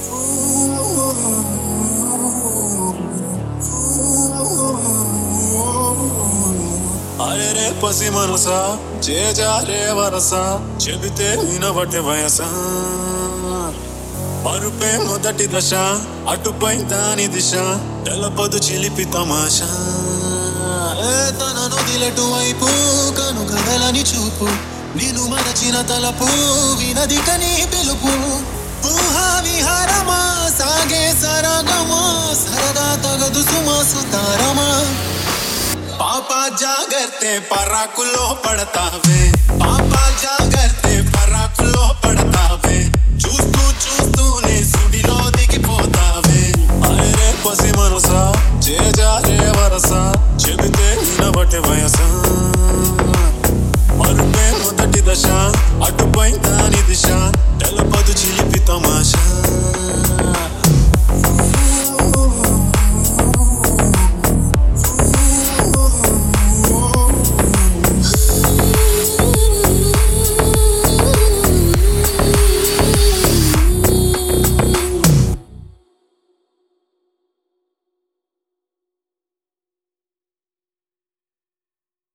అరే రే పసి మనసా చేజారే వరస చెబితే వినబట్టే వయస పరుపే మొదటి దశ అటుపై దాని దిశ తెలపదు చిలిపి తమాషా ఏ తన నొదిలటు వైపు కను కదలని చూపు నేను మరచిన తలపు వినది కని పిలుపు ఊహా విహారమా సాగే సరగమా సరదా తగదు సుమా సుతారమా పాప జాగ్రత్త పరాకులో పడతావే పాప జాగ్రత్త